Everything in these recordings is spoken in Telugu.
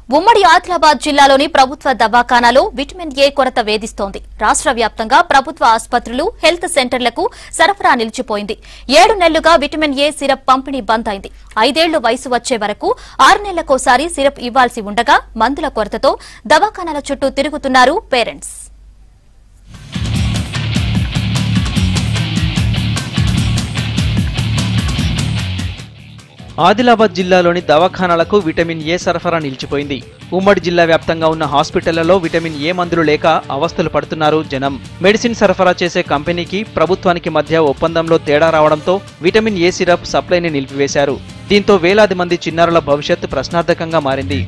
ఉమ్మడి ఆదిలాబాద్ జిల్లాలోని ప్రభుత్వ దవాఖానాలో విటమిన్ ఏ కొరత వేధిస్తోంది రాష్ట్ర వ్యాప్తంగా ప్రభుత్వ ఆసుపత్రులు హెల్త్ సెంటర్లకు సరఫరా నిలిచిపోయింది ఏడు నెలలుగా విటమిన్ ఏ సిరప్ పంపిణీ బంద్ అయింది ఐదేళ్లు వయసు వచ్చే వరకు ఆరు నెలలకోసారి సిరప్ ఇవ్వాల్సి ఉండగా మందుల కొరతతో దవాఖానాల చుట్టూ తిరుగుతున్నారు పేరెంట్స్ ఆదిలాబాద్ జిల్లాలోని దవాఖానాలకు విటమిన్ ఏ సరఫరా నిలిచిపోయింది ఉమ్మడి జిల్లా వ్యాప్తంగా ఉన్న హాస్పిటళ్లలో విటమిన్ ఏ మందులు లేక అవస్థలు పడుతున్నారు జనం మెడిసిన్ సరఫరా చేసే కంపెనీకి ప్రభుత్వానికి మధ్య ఒప్పందంలో తేడా రావడంతో విటమిన్ ఏ సిరప్ సప్లైని నిలిపివేశారు దీంతో వేలాది మంది చిన్నారుల భవిష్యత్తు ప్రశ్నార్థకంగా మారింది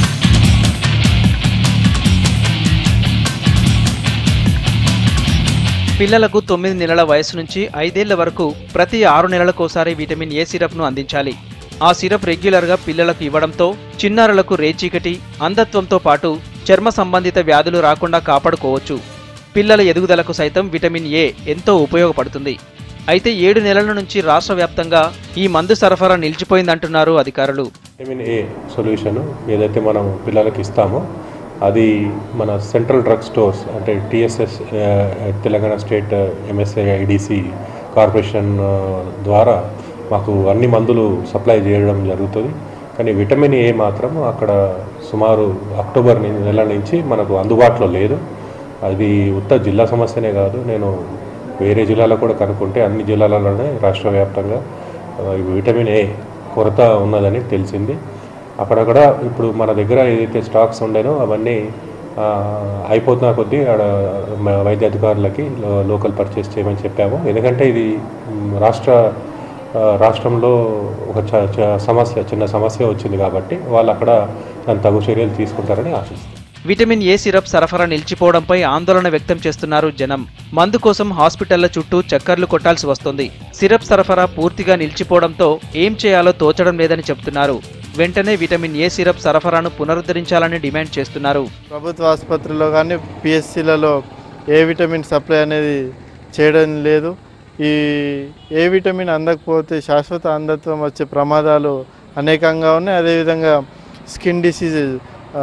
పిల్లలకు తొమ్మిది నెలల వయసు నుంచి ఐదేళ్ల వరకు ప్రతి ఆరు నెలలకోసారి విటమిన్ ఏ సిరప్ను అందించాలి ఆ సిరప్ రెగ్యులర్గా పిల్లలకు ఇవ్వడంతో చిన్నారులకు రేచీకటి అంధత్వంతో పాటు చర్మ సంబంధిత వ్యాధులు రాకుండా కాపాడుకోవచ్చు పిల్లల ఎదుగుదలకు సైతం విటమిన్ ఏ ఎంతో ఉపయోగపడుతుంది అయితే ఏడు నెలల నుంచి రాష్ట్ర వ్యాప్తంగా ఈ మందు సరఫరా నిలిచిపోయిందంటున్నారు అధికారులు విటమిన్ ఏ సొల్యూషన్ ఏదైతే మనం పిల్లలకి ఇస్తామో అది మన సెంట్రల్ డ్రగ్ స్టోర్స్ అంటే TSS Telangana state MSA IDC corporation ఆ, ద్వారా మాకు అన్ని మందులు సప్లై చేయడం జరుగుతుంది కానీ విటమిన్ ఏ మాత్రం అక్కడ సుమారు అక్టోబర్ ని- నెల నుంచి మనకు అందుబాటులో లేదు అది ఉత్త జిల్లా సమస్యనే కాదు నేను వేరే జిల్లాలో కూడా కనుక్కుంటే అన్ని జిల్లాలలోనే రాష్ట్ర వ్యాప్తంగా ఆ, ఈ విటమిన్ ఏ కొరత ఉన్నదని తెలిసింది అక్కడక్కడ ఇప్పుడు మన దగ్గర ఏదైతే స్టాక్స్ ఉండేనో అవన్నీ ఆ, అయిపోతున్న కొద్దీ ఆడ మ- వైద్య అధికారులకి లో- లోకల్ పర్చేస్ చేయమని చెప్పాము ఎందుకంటే ఇది మ్, రాష్ట్ర ఆ, రాష్ట్రంలో ఒక చ- చ- సమస్య చిన్న సమస్య వచ్చింది కాబట్టి వాళ్ళు అక్కడ దాని తగు చర్యలు తీసుకుంటారని ఆశిస్తున్నాను విటమిన్ ఏ సిరప్ సరఫరా నిలిచిపోవడంపై ఆందోళన వ్యక్తం చేస్తున్నారు జనం మందు కోసం హాస్పిటళ్ల చుట్టూ చక్కర్లు కొట్టాల్సి వస్తుంది సిరప్ సరఫరా పూర్తిగా నిలిచిపోవడంతో ఏం చేయాలో తోచడం లేదని చెబుతున్నారు వెంటనే విటమిన్ ఏ సిరప్ సరఫరాను పునరుద్ధరించాలని డిమాండ్ చేస్తున్నారు ప్రభుత్వ ఆసుపత్రుల్లో కానీ పిఎస్సీలలో ఏ విటమిన్ సప్లై అనేది చేయడం లేదు ఈ ఏ విటమిన్ అందకపోతే శాశ్వత అంధత్వం వచ్చే ప్రమాదాలు అనేకంగా ఉన్నాయి అదేవిధంగా స్కిన్ డిసీజెస్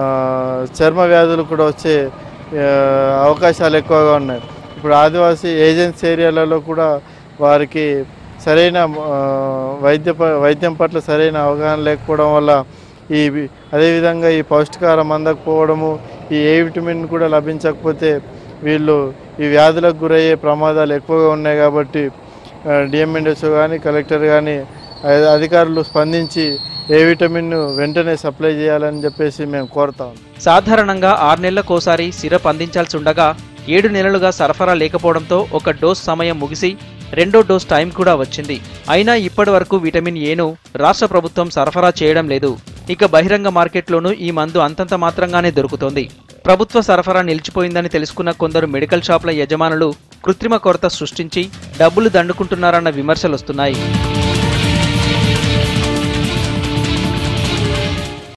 చర్మ వ్యాధులు కూడా వచ్చే ఆ, అవకాశాలు ఎక్కువగా ఉన్నాయి ఇప్పుడు ఆదివాసీ ఏజెన్సీ ఏరియాలలో కూడా వారికి సరైన ఆ, వైద్య ప- వైద్యం పట్ల సరైన అవగాహన లేకపోవడం వల్ల ఈ వి- అదేవిధంగా ఈ పౌష్టికాహారం అందకపోవడము ఈ ఏ విటమిన్ కూడా లభించకపోతే వీళ్ళు ఈ వ్యాధులకు గురయ్యే ప్రమాదాలు ఎక్కువగా ఉన్నాయి కాబట్టి డిఎంఎన్హెచ్ఓ కానీ కలెక్టర్ కానీ అ- అధికారులు స్పందించి ఏ విటమిన్ వెంటనే సప్లై చేయాలని చెప్పేసి మేము కోరుతాం సాధారణంగా ఆరు నెలలకోసారి సిరప్ అందించాల్సి ఉండగా ఏడు నెలలుగా సరఫరా లేకపోవడంతో ఒక డోస్ సమయం ముగిసి రెండో డోస్ టైం కూడా వచ్చింది అయినా ఇప్పటి వరకు విటమిన్ ఏను రాష్ట్ర ప్రభుత్వం సరఫరా చేయడం లేదు ఇక బహిరంగ మార్కెట్లోనూ ఈ మందు అంతంత మాత్రంగానే దొరుకుతోంది ప్రభుత్వ సరఫరా నిలిచిపోయిందని తెలుసుకున్న కొందరు మెడికల్ షాపుల యజమానులు కృత్రిమ కొరత సృష్టించి డబ్బులు దండుకుంటున్నారన్న విమర్శలొస్తున్నాయి